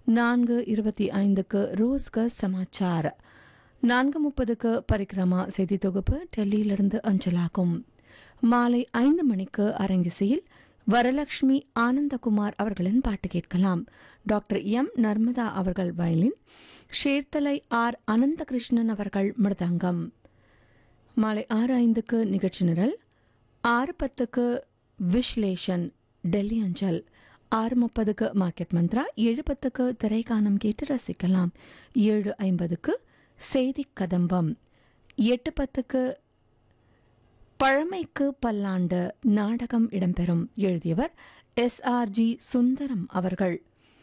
நான்கு இருபத்தி ஐந்துக்கு ரோஸ்க சமாச்சார் நான்கு முப்பதுக்கு பரிக்கிரமா செய்தி தொகுப்பு டெல்லியிலிருந்து அஞ்சலாகும் மாலை ஐந்து மணிக்கு அரங்கிசையில் வரலட்சுமி ஆனந்தகுமார் அவர்களின் பாட்டு கேட்கலாம் டாக்டர் எம் நர்மதா அவர்கள் வயலின் ஷேர்தலை ஆர் அனந்தகிருஷ்ணன் அவர்கள் மிருதங்கம் மாலை ஆறு ஐந்துக்கு நிகழ்ச்சி நிரல் ஆறு பத்துக்கு விஸ்லேஷன் டெல்லி அஞ்சல் ஆறு முப்பதுக்கு மார்க்கெட் மந்த்ரா ஏழு பத்துக்கு திரைக்கானம் கேட்டு ரசிக்கலாம் ஏழு ஐம்பதுக்கு செய்தி கதம்பம் எட்டு பத்துக்கு பழமைக்கு பல்லாண்டு நாடகம் இடம்பெறும் எழுதியவர் எஸ் ஆர் ஜி சுந்தரம் அவர்கள்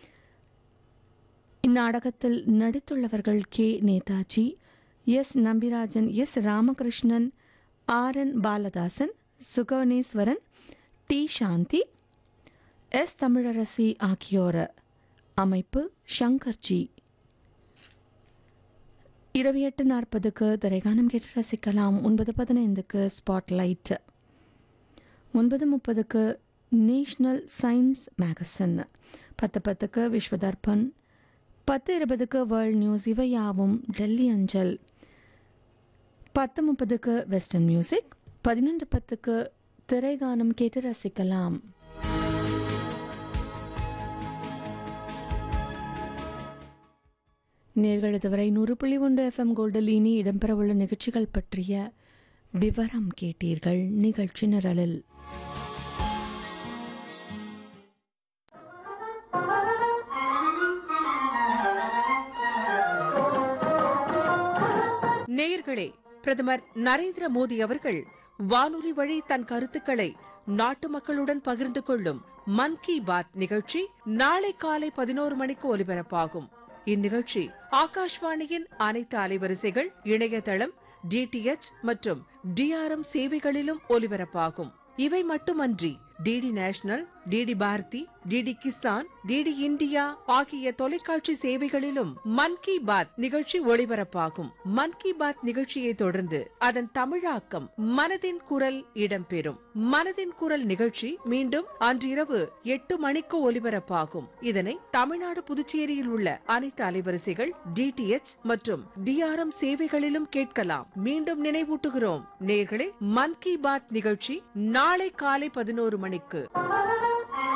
இந்நாடகத்தில் நடித்துள்ளவர்கள் K Netaji S Nambirajan S Ramakrishnan R N Baladasan Sugavaneswaran T Shanthi S Tamilarasi ஆகியோர் அமைப்பு சங்கர்ஜி இரவு எட்டு நாற்பதுக்கு திரைகானம் கேட்டு ரசிக்கலாம் ஒன்பது பதினைந்துக்கு ஸ்பாட்லைட் ஒன்பது முப்பதுக்கு நேஷ்னல் சயின்ஸ் மேகசின் பத்து பத்துக்கு விஸ்வதர்பன் பத்து இருபதுக்கு வேர்ல்ட் நியூஸ் இவையாவும் டெல்லி அஞ்சல் பத்து முப்பதுக்கு வெஸ்டர்ன் மியூசிக் பதினொன்று பத்துக்கு திரைகானம் கேட்டு ரசிக்கலாம் நேர்கள் இதுவரை நூறு புள்ளி ஒன்று எஃப்எம் கோல்டில் இனி இடம்பெறவுள்ள நிகழ்ச்சிகள் பற்றிய விவரம் கேட்டீர்கள் நிகழ்ச்சி நிரலில் நேயர்களே பிரதமர் நரேந்திர மோடி அவர்கள் வானொலி வழி தன் கருத்துக்களை நாட்டு மக்களுடன் பகிர்ந்து கொள்ளும் மன் கி பாத் நிகழ்ச்சி நாளை காலை பதினோரு மணிக்கு ஒலிபரப்பாகும் இந்நிகழ்ச்சி ஆகாஷ்வாணியின் அனைத்து அலைவரிசைகள் இணையதளம் டிடிஎச் மற்றும் டிஆர்எம் சேவைகளிலும் ஒலிபரப்பாகும் இவை மட்டுமன்றி DD national DD Bharati DD Kisan DD India ஆகிய தொலைக்காட்சி சேவைகளிலும் மன் கி பாத் நிகழ்ச்சி ஒளிபரப்பாகும் மன் கி பாத் நிகழ்ச்சியை தொடர்ந்து அதன் தமிழாக்கம் மனதின் குரல் இடம்பெறும் மனதின் குரல் நிகழ்ச்சி மீண்டும் அன்றிரவு எட்டு மணிக்கு ஒலிபரப்பாகும் இதனை தமிழ்நாடு புதுச்சேரியில் உள்ள அனைத்து அலைவரிசைகள் டிடிஎச் மற்றும் டிஆர்எம் சேவைகளிலும் கேட்கலாம் மீண்டும் நினைவூட்டுகிறோம் நேர்களே மன் கி பாத் நிகழ்ச்சி நாளை காலை பதினோரு மணிக்கு